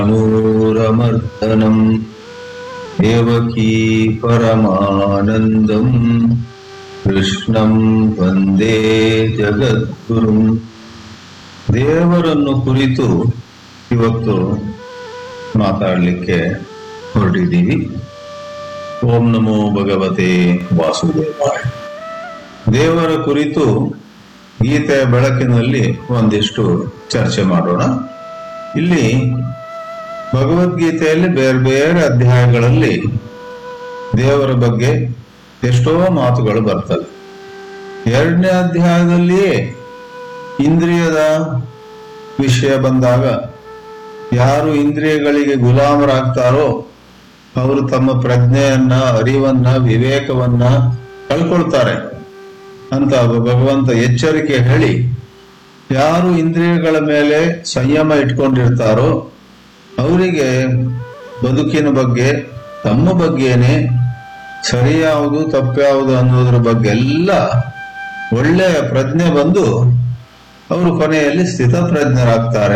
ನೂರಮರ್ದನಂ ದೇವಕೀ ಪರಮಾನಂದಂ ಕೃಷ್ಣಂ ವಂದೇ ಜಗದ್ಗುರುಂ ದೇವರನ್ನು ಕುರಿತು ಇವತ್ತು ಮಾತಾಡಲಿಕ್ಕೆ ಹೊರಟಿದ್ದೀವಿ ಓಂ ನಮೋ ಭಗವತೆ ವಾಸುದೇವಾಯ ದೇವರ ಕುರಿತು ಗೀತೆಯ ಬೆಳಕಿನಲ್ಲಿ ಒಂದಿಷ್ಟು ಚರ್ಚೆ ಮಾಡೋಣ ಇಲ್ಲಿ ಭಗವದ್ಗೀತೆಯಲ್ಲಿ ಬೇರೆ ಬೇರೆ ಅಧ್ಯಾಯಗಳಲ್ಲಿ ದೇವರ ಬಗ್ಗೆ ಎಷ್ಟೋ ಮಾತುಗಳು ಬರ್ತವೆ ಎರಡನೇ ಅಧ್ಯಾಯದಲ್ಲಿಯೇ ಇಂದ್ರಿಯದ ವಿಷಯ ಬಂದಾಗ ಯಾರು ಇಂದ್ರಿಯಗಳಿಗೆ ಗುಲಾಮರಾಗ್ತಾರೋ ಅವರು ತಮ್ಮ ಪ್ರಜ್ಞೆಯನ್ನ ಅರಿವನ್ನ ವಿವೇಕವನ್ನ ಕಳ್ಕೊಳ್ತಾರೆ ಅಂತ ಭಗವಂತ ಎಚ್ಚರಿಕೆ ಹೇಳಿ ಯಾರು ಇಂದ್ರಿಯಗಳ ಮೇಲೆ ಸಂಯಮ ಇಟ್ಕೊಂಡಿರ್ತಾರೋ ಅವರಿಗೆ ಬದುಕಿನ ಬಗ್ಗೆ ತಮ್ಮ ಬಗ್ಗೆನೆ ಸರಿ ಯಾವುದು ತಪ್ಪ್ಯಾವುದು ಅನ್ನೋದ್ರ ಬಗ್ಗೆ ಎಲ್ಲ ಒಳ್ಳೆಯ ಪ್ರಜ್ಞೆ ಬಂದು ಅವರು ಕೊನೆಯಲ್ಲಿ ಸ್ಥಿತಪ್ರಜ್ಞರಾಗ್ತಾರೆ